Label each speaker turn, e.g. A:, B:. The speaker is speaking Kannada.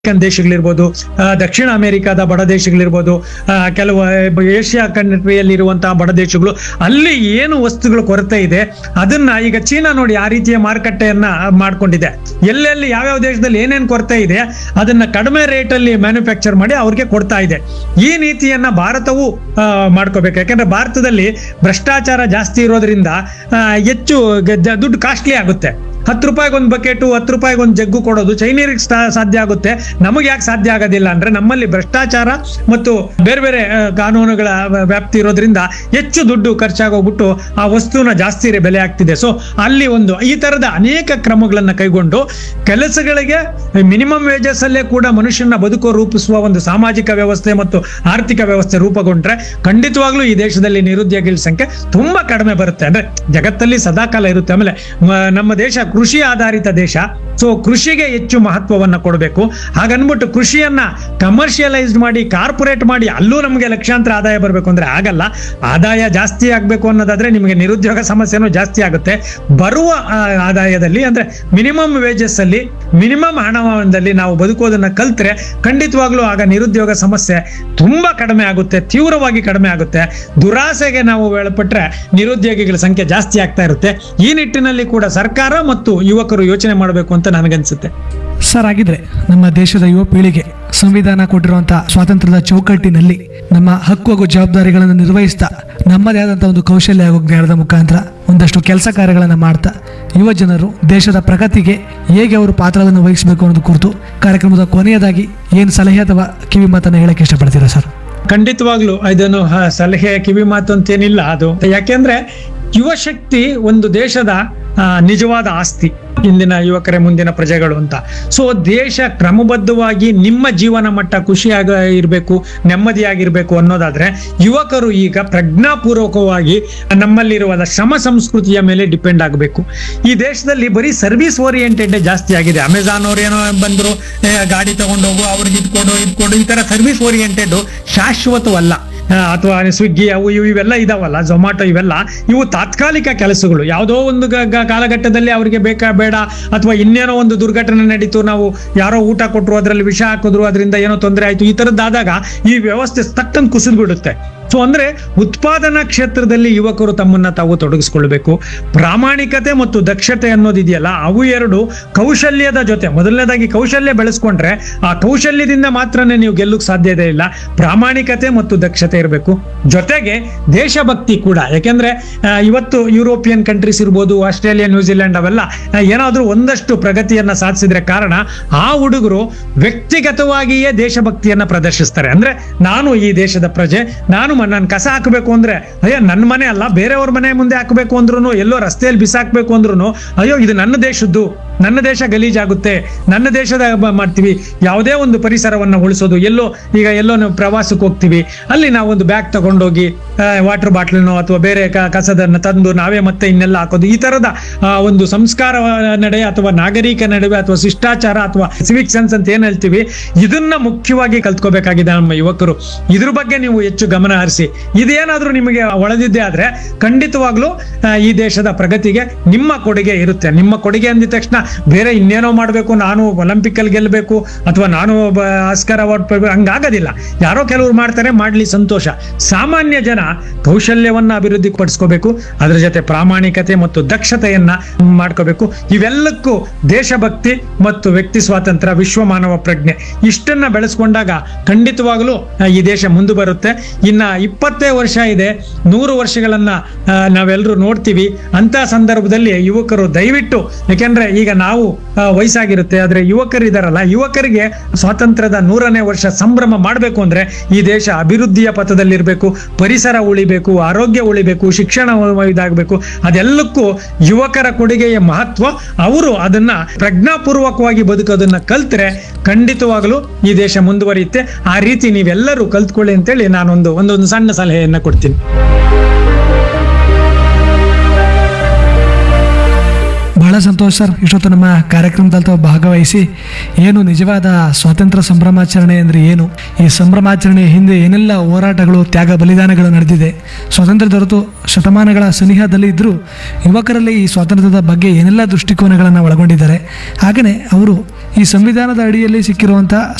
A: ಆಫ್ರಿಕನ್ ದೇಶಗಳಿರ್ಬೋದು ಆ, ದಕ್ಷಿಣ ಅಮೆರಿಕಾದ ಬಡ ದೇಶಗಳಿರ್ಬೋದು ಆ, ಕೆಲವು ಆ, ಏಷ್ಯಾ ಕಂಟ್ರಿಯಲ್ಲಿ ಇರುವಂತಹ ಬಡ ದೇಶಗಳು ಅಲ್ಲಿ ಏನು ವಸ್ತುಗಳ ಕೊರತೆ ಇದೆ ಅದನ್ನ ಈಗ ಚೀನಾ ನೋಡಿ ಆ ರೀತಿಯ ಮಾರುಕಟ್ಟೆಯನ್ನ ಮಾಡ್ಕೊಂಡಿದೆ ಎಲ್ಲೆಲ್ಲಿ ಯಾವ್ಯಾವ ದೇಶದಲ್ಲಿ ಏನೇನ್ ಕೊರತೆ ಇದೆ ಅದನ್ನ ಕಡಿಮೆ ರೇಟ್ ಅಲ್ಲಿ ಮ್ಯಾನುಫ್ಯಾಕ್ಚರ್ ಮಾಡಿ ಅವ್ರಿಗೆ ಕೊಡ್ತಾ ಇದೆ ಈ ನೀತಿಯನ್ನ ಭಾರತವು ಆ, ಮಾಡ್ಕೋಬೇಕು ಯಾಕಂದ್ರೆ ಭಾರತದಲ್ಲಿ ಭ್ರಷ್ಟಾಚಾರ ಜಾಸ್ತಿ ಇರೋದ್ರಿಂದ ಆ, ಹೆಚ್ಚು ಗ- ಜ- ದುಡ್ಡು ಕಾಸ್ಟ್ಲಿ ಆಗುತ್ತೆ ಹತ್ತು ರೂಪಾಯಿಗೆ ಒಂದು ಬಕೆಟು ಹತ್ತು ರೂಪಾಯಿಗೆ ಒಂದು ಜಗ್ಗು ಕೊಡೋದು ಚೈನೀರಿಗೆ ಸಾಧ್ಯ ಆಗುತ್ತೆ ನಮಗೆ ಯಾಕೆ ಸಾಧ್ಯ ಆಗೋದಿಲ್ಲ ಅಂದ್ರೆ ನಮ್ಮಲ್ಲಿ ಭ್ರಷ್ಟಾಚಾರ ಮತ್ತು ಬೇರೆ ಬೇರೆ ಆ, ಕಾನೂನುಗಳ ವ್ಯಾ- ವ್ಯಾಪ್ತಿ ಇರೋದ್ರಿಂದ ಹೆಚ್ಚು ದುಡ್ಡು ಖರ್ಚಾಗೋಗ್ಬಿಟ್ಟು ಆ ವಸ್ತುನ ಜಾಸ್ತಿ ರೇ- ಬೆಲೆ ಆಗ್ತಿದೆ ಸೊ ಅಲ್ಲಿ ಒಂದು ಈ ತರದ ಅನೇಕ ಕ್ರಮಗಳನ್ನ ಕೈಗೊಂಡು ಕೆಲಸಗಳಿಗೆ ಮಿನಿಮಮ್ ವೇಜಸ್ ಅಲ್ಲೇ ಕೂಡ ಮನುಷ್ಯನ ಬದುಕು ರೂಪಿಸುವ ಒಂದು ಸಾಮಾಜಿಕ ವ್ಯವಸ್ಥೆ ಮತ್ತು ಆರ್ಥಿಕ ವ್ಯವಸ್ಥೆ ರೂಪುಗೊಂಡ್ರೆ ಖಂಡಿತವಾಗ್ಲೂ ಈ ದೇಶದಲ್ಲಿ ನಿರುದ್ಯೋಗಿಗಳ ಸಂಖ್ಯೆ ತುಂಬಾ ಕಡಿಮೆ ಬರುತ್ತೆ ಅಂದ್ರೆ ಜಗತ್ತಲ್ಲಿ ಸದಾಕಾಲ ಇರುತ್ತೆ ಆಮೇಲೆ ಮ- ನಮ್ಮ ದೇಶ ಕೃಷಿ ಆಧಾರಿತ ದೇಶ ಸೊ ಕೃಷಿಗೆ ಹೆಚ್ಚು ಮಹತ್ವವನ್ನ ಕೊಡಬೇಕು ಹಾಗನ್ಬಿಟ್ಟು ಕೃಷಿಯನ್ನ ಕಮರ್ಷಿಯಲೈಸ್ಡ್ ಮಾಡಿ ಕಾರ್ಪೊರೇಟ್ ಮಾಡಿ ಅಲ್ಲೂ ನಮಗೆ ಲಕ್ಷಾಂತರ ಆದಾಯ ಬರಬೇಕು ಅಂದ್ರೆ ಆಗಲ್ಲ ಆದಾಯ ಜಾಸ್ತಿ ಆಗ್ಬೇಕು ಅನ್ನೋದಾದ್ರೆ ನಿಮಗೆ ನಿರುದ್ಯೋಗ ಸಮಸ್ಯೆನೂ ಜಾಸ್ತಿ ಆಗುತ್ತೆ ಬರುವ ಆ, ಆದಾಯದಲ್ಲಿ ಅಂದ್ರೆ ಮಿನಿಮಮ್ ವೇಜಸ್ ಅಲ್ಲಿ ಮಿನಿಮಮ್ ಹಣದಲ್ಲಿ ನಾವು ಬದುಕೋದನ್ನ ಕಲ್ತ್ರೆ ಖಂಡಿತವಾಗ್ಲೂ ಆಗ ನಿರುದ್ಯೋಗ ಸಮಸ್ಯೆ ತುಂಬಾ ಕಡಿಮೆ ಆಗುತ್ತೆ ತೀವ್ರವಾಗಿ ಕಡಿಮೆ ಆಗುತ್ತೆ ದುರಾಸೆಗೆ ನಾವು ಒಳಪಟ್ರೆ ನಿರುದ್ಯೋಗಿಗಳ ಸಂಖ್ಯೆ ಜಾಸ್ತಿ ಆಗ್ತಾ ಇರುತ್ತೆ ಈ ನಿಟ್ಟಿನಲ್ಲಿ ಕೂಡ ಸರ್ಕಾರ ಮತ್ತು ಯುವಕರು ಯೋಚನೆ ಮಾಡಬೇಕು ಅಂತ ನನಗನ್ಸುತ್ತೆ
B: ಸರ್ ಆಗಿದ್ರೆ ನಮ್ಮ ದೇಶದ ಯುವ ಪೀಳಿಗೆ ಸಂವಿಧಾನ ಕೊಟ್ಟಿರುವಂತಹ ಸ್ವಾತಂತ್ರ್ಯದ ಚೌಕಟ್ಟಿನಲ್ಲಿ ನಮ್ಮ ಹಕ್ಕು ಹಾಗೂ ಜವಾಬ್ದಾರಿಗಳನ್ನು ನಿರ್ವಹಿಸ್ತಾ ನಮ್ಮದೇ ಆದಂತಹ ಒಂದು ಕೌಶಲ್ಯ ಹಾಗೂ ಜ್ಞಾನದ ಮುಖಾಂತರ ಒಂದಷ್ಟು ಕೆಲಸ ಕಾರ್ಯಗಳನ್ನು ಮಾಡ್ತಾ ಯುವ ಜನರು ದೇಶದ ಪ್ರಗತಿಗೆ ಹೇಗೆ ಅವರು ಪಾತ್ರವನ್ನು ವಹಿಸಬೇಕು ಅನ್ನೋದು ಕುರಿತು ಕಾರ್ಯಕ್ರಮದ ಕೊನೆಯದಾಗಿ ಏನು ಸಲಹೆ ಅಥವಾ ಕಿವಿ ಮಾತನ್ನು ಹೇಳಕ್ಕೆ ಇಷ್ಟಪಡ್ತೀರಾ ಸರ್
A: ಖಂಡಿತವಾಗ್ಲು ಇದನ್ನು ಹ, ಸಲಹೆ ಕಿವಿ ಮಾತು ಅಂತೇನಿಲ್ಲ ಅದು ಯಾಕೆಂದ್ರೆ ಯುವ ಶಕ್ತಿ ಒಂದು ದೇಶದ ಆ, ನಿಜವಾದ ಆಸ್ತಿ ಇಂದಿನ ಯುವಕರೇ ಮುಂದಿನ ಪ್ರಜೆಗಳು ಅಂತ ಸೊ ದೇಶ ಕ್ರಮಬದ್ಧವಾಗಿ ನಿಮ್ಮ ಜೀವನ ಮಟ್ಟ ಖುಷಿಯಾಗ ಇರಬೇಕು ನೆಮ್ಮದಿಯಾಗಿರ್ಬೇಕು ಅನ್ನೋದಾದ್ರೆ ಯುವಕರು ಈಗ ಪ್ರಜ್ಞಾಪೂರ್ವಕವಾಗಿ ನಮ್ಮಲ್ಲಿರುವ ಶ್ರಮ ಸಂಸ್ಕೃತಿಯ ಮೇಲೆ ಡಿಪೆಂಡ್ ಆಗಬೇಕು ಈ ದೇಶದಲ್ಲಿ ಬರೀ ಸರ್ವಿಸ್ ಓರಿಯೆಂಟೆಡ್ ಜಾಸ್ತಿ ಆಗಿದೆ ಅಮೆಝಾನ್ ಅವ್ರು ಏನೋ ಬಂದ್ರು ಏ, ಗಾಡಿ ತಗೊಂಡೋಗು ಅವ್ರಿಗೆ ಇದ್ ಕೊಡು ಇದ್ ಕೊಡು ಈ ತರ ಸರ್ವಿಸ್ ಓರಿಯೆಂಟೆಡ್ ಶಾಶ್ವತವಲ್ಲ ಆ, ಅಥವಾ ಸ್ವಿಗ್ಗಿ ಅವು ಇವು ಇವೆಲ್ಲ ಇದಾವಲ್ಲ ಝೊಮ್ಯಾಟೊ ಇವೆಲ್ಲ ಇವು ತಾತ್ಕಾಲಿಕ ಕೆಲಸಗಳು ಯಾವುದೋ ಒಂದು ಗ- ಗ- ಕಾಲಘಟ್ಟದಲ್ಲಿ ಅವರಿಗೆ ಬೇಕಾ ಬೇಡ ಅಥವಾ ಇನ್ನೇನೋ ಒಂದು ದುರ್ಘಟನೆ ನಡೀತು ನಾವು ಯಾರೋ ಊಟ ಕೊಟ್ಟರು ಅದರಲ್ಲಿ ವಿಷ ಹಾಕಿದ್ರು ಅದರಿಂದ ಏನೋ ತೊಂದರೆ ಆಯ್ತು ಈ ತರದ್ದಾದಾಗ ಈ ವ್ಯವಸ್ಥೆ ತಟ್ಟಂತ ಕುಸಿದು ಬಿಡುತ್ತೆ ಸೊ ಅಂದ್ರೆ ಉತ್ಪಾದನಾ ಕ್ಷೇತ್ರದಲ್ಲಿ ಯುವಕರು ತಮ್ಮನ್ನ ತಾವು ತೊಡಗಿಸ್ಕೊಳ್ಬೇಕು ಪ್ರಾಮಾಣಿಕತೆ ಮತ್ತು ದಕ್ಷತೆ ಅನ್ನೋದಿದೆಯಲ್ಲ ಅವು ಎರಡು ಕೌಶಲ್ಯದ ಜೊತೆ ಮೊದಲನೇದಾಗಿ ಕೌಶಲ್ಯ ಬೆಳೆಸ್ಕೊಂಡ್ರೆ ಆ ಕೌಶಲ್ಯದಿಂದ ಮಾತ್ರನೇ ನೀವು ಗೆಲ್ಲುಕ್ ಸಾಧ್ಯತೆ ಇಲ್ಲ ಪ್ರಾಮಾಣಿಕತೆ ಮತ್ತು ದಕ್ಷತೆ ಇರಬೇಕು ಜೊತೆಗೆ ದೇಶಭಕ್ತಿ ಕೂಡ ಯಾಕೆಂದ್ರೆ ಆ, ಇವತ್ತು ಯುರೋಪಿಯನ್ ಕಂಟ್ರೀಸ್ ಇರ್ಬೋದು ಆಸ್ಟ್ರೇಲಿಯಾ ನ್ಯೂಜಿಲೆಂಡ್ ಅವೆಲ್ಲ ಆ, ಏನಾದ್ರೂ ಒಂದಷ್ಟು ಪ್ರಗತಿಯನ್ನ ಸಾಧಿಸಿದ್ರೆ ಕಾರಣ ಆ ಹುಡುಗರು ವ್ಯಕ್ತಿಗತವಾಗಿಯೇ ದೇಶಭಕ್ತಿಯನ್ನ ಪ್ರದರ್ಶಿಸ್ತಾರೆ ಅಂದ್ರೆ ನಾನು ಈ ದೇಶದ ಪ್ರಜೆ ನಾನು ನಾನು ಕಸ ಹಾಕಬೇಕು ಅಂದ್ರೆ ಅಯ್ಯೋ ನನ್ನ ಮನೆ ಅಲ್ಲ ಬೇರೆಯವ್ರ ಮನೆ ಮುಂದೆ ಹಾಕಬೇಕು ಅಂದ್ರೂ ಎಲ್ಲೋ ರಸ್ತೆಯಲ್ಲಿ ಬಿಸಾಕ್ಬೇಕು ಅಂದ್ರೂ ಅಯ್ಯೋ ಇದು ನನ್ನ ದೇಶದ್ದು ನನ್ನ ದೇಶ ಗಲೀಜಾಗುತ್ತೆ ನನ್ನ ದೇಶದ ಬ- ಮಾಡ್ತೀವಿ ಯಾವುದೇ ಒಂದು ಪರಿಸರವನ್ನ ಉಳಿಸೋದು ಎಲ್ಲೋ ಈಗ ಎಲ್ಲೋ ನಾವು ಪ್ರವಾಸಕ್ಕೆ ಹೋಗ್ತೀವಿ ಅಲ್ಲಿ ನಾವು ಒಂದು ಬ್ಯಾಗ್ ತಗೊಂಡೋಗಿ ವಾಟರ್ ಬಾಟ್ಲನ್ನು ಅಥವಾ ಬೇರೆ ಕ- ಕಸದನ್ನ ತಂದು ನಾವೇ ಮತ್ತೆ ಇನ್ನೆಲ್ಲ ಹಾಕೋದು ಈ ತರದ ಆ, ಒಂದು ಸಂಸ್ಕಾರ ನಡೆ ಅಥವಾ ನಾಗರಿಕ ನಡುವೆ ಅಥವಾ ಶಿಷ್ಟಾಚಾರ ಅಥವಾ ಸಿವಿಕ್ ಸೆನ್ಸ್ ಅಂತ ಏನ್ ಹೇಳ್ತೀವಿ ಇದನ್ನ ಮುಖ್ಯವಾಗಿ ಕಲ್ತ್ಕೋಬೇಕಾಗಿದೆ ನಮ್ಮ ಯುವಕರು ಇದ್ರ ಬಗ್ಗೆ ನೀವು ಹೆಚ್ಚು ಗಮನ ಹರಿಸಿ ಇದೇನಾದ್ರೂ ನಿಮಗೆ ಒಳದಿದ್ದೆ ಆದ್ರೆ ಖಂಡಿತವಾಗ್ಲೂ ಆ, ಈ ದೇಶದ ಪ್ರಗತಿಗೆ ನಿಮ್ಮ ಕೊಡುಗೆ ಇರುತ್ತೆ ನಿಮ್ಮ ಕೊಡುಗೆ ಅಂದಿದ ತಕ್ಷಣ ಬೇರೆ ಇನ್ನೇನೋ ಮಾಡಬೇಕು ನಾನು ಒಲಿಂಪಿಕ್ ಅಲ್ಲಿ ಗೆಲ್ಲಬೇಕು ಅಥವಾ ನಾನು ಒಬ್ಬ ಆಸ್ಕರ್ ಅವಾರ್ಡ್ ಪಡಿಬೇಕು ಹಂಗಾಗೋದಿಲ್ಲ ಯಾರೋ ಕೆಲವರು ಮಾಡ್ತಾರೆ ಮಾಡ್ಲಿ ಸಂತೋಷ ಸಾಮಾನ್ಯ ಜನ ಕೌಶಲ್ಯವನ್ನ ಅಭಿವೃದ್ಧಿ ಪಡಿಸ್ಕೋಬೇಕು ಅದ್ರ ಜೊತೆ ಪ್ರಾಮಾಣಿಕತೆ ಮತ್ತು ದಕ್ಷತೆಯನ್ನ ಮಾಡ್ಕೋಬೇಕು ಇವೆಲ್ಲಕ್ಕೂ ದೇಶಭಕ್ತಿ ಮತ್ತು ವ್ಯಕ್ತಿ ಸ್ವಾತಂತ್ರ್ಯ ವಿಶ್ವ ಮಾನವ ಪ್ರಜ್ಞೆ ಇಷ್ಟನ್ನ ಬೆಳೆಸ್ಕೊಂಡಾಗ ಖಂಡಿತವಾಗಲೂ ಆ, ಈ ದೇಶ ಮುಂದೆ ಬರುತ್ತೆ ಇನ್ನ ಇಪ್ಪತ್ತೇ ವರ್ಷ ಇದೆ ನೂರು ವರ್ಷಗಳನ್ನ ಆ, ನಾವೆಲ್ಲರೂ ನೋಡ್ತೀವಿ ಅಂತ ಸಂದರ್ಭದಲ್ಲಿ ಯುವಕರು ದಯವಿಟ್ಟು ಯಾಕೆಂದ್ರೆ ಈಗ ನಾವು ಆ, ವಯಸ್ಸಾಗಿರುತ್ತೆ ಆದ್ರೆ ಯುವಕರು ಇದಾರಲ್ಲ ಯುವಕರಿಗೆ ಸ್ವಾತಂತ್ರ್ಯದ ನೂರನೇ ವರ್ಷ ಸಂಭ್ರಮ ಮಾಡಬೇಕು ಅಂದ್ರೆ ಈ ದೇಶ ಅಭಿವೃದ್ಧಿಯ ಪಥದಲ್ಲಿರ್ಬೇಕು ಪರಿಸರ ಉಳಿಬೇಕು ಆರೋಗ್ಯ ಉಳಿಬೇಕು ಶಿಕ್ಷಣ ಇದಾಗಬೇಕು ಅದೆಲ್ಲಕ್ಕೂ ಯುವಕರ ಕೊಡುಗೆಯ ಮಹತ್ವ ಅವರು ಅದನ್ನ ಪ್ರಜ್ಞಾಪೂರ್ವಕವಾಗಿ ಬದುಕೋದನ್ನ ಕಲ್ತ್ರೆ ಖಂಡಿತವಾಗಲೂ ಈ ದೇಶ ಮುಂದುವರಿಯುತ್ತೆ ಆ ರೀತಿ ನೀವೆಲ್ಲರೂ ಕಲ್ತ್ಕೊಳ್ಳಿ ಅಂತೇಳಿ ನಾನೊಂದು ಒಂದೊಂದು ಸಣ್ಣ ಸಲಹೆಯನ್ನ ಕೊಡ್ತೀನಿ
B: ಬಹಳ ಸಂತೋಷ್ ಸರ್ ಇಷ್ಟೊತ್ತು ನಮ್ಮ ಕಾರ್ಯಕ್ರಮದಲ್ಲಿ ತಾವು ಭಾಗವಹಿಸಿ ಏನು ನಿಜವಾದ ಸ್ವಾತಂತ್ರ್ಯ ಸಂಭ್ರಮಾಚರಣೆ ಅಂದರೆ ಏನು ಈ ಸಂಭ್ರಮಾಚರಣೆ ಹಿಂದೆ ಏನೆಲ್ಲ ಹೋರಾಟಗಳು ತ್ಯಾಗ ಬಲಿದಾನಗಳು ನಡೆದಿದೆ ಸ್ವಾತಂತ್ರ್ಯ ದೊರೆತು ಶತಮಾನಗಳ ಸನಿಹದಲ್ಲಿ ಇದ್ದರೂ ಯುವಕರಲ್ಲಿ ಈ ಸ್ವಾತಂತ್ರ್ಯದ ಬಗ್ಗೆ ಏನೆಲ್ಲ ದೃಷ್ಟಿಕೋನಗಳನ್ನು ಒಳಗೊಂಡಿದ್ದಾರೆ ಹಾಗೆಯೇ ಅವರು ಈ ಸಂವಿಧಾನದ ಅಡಿಯಲ್ಲಿ ಸಿಕ್ಕಿರುವಂಥ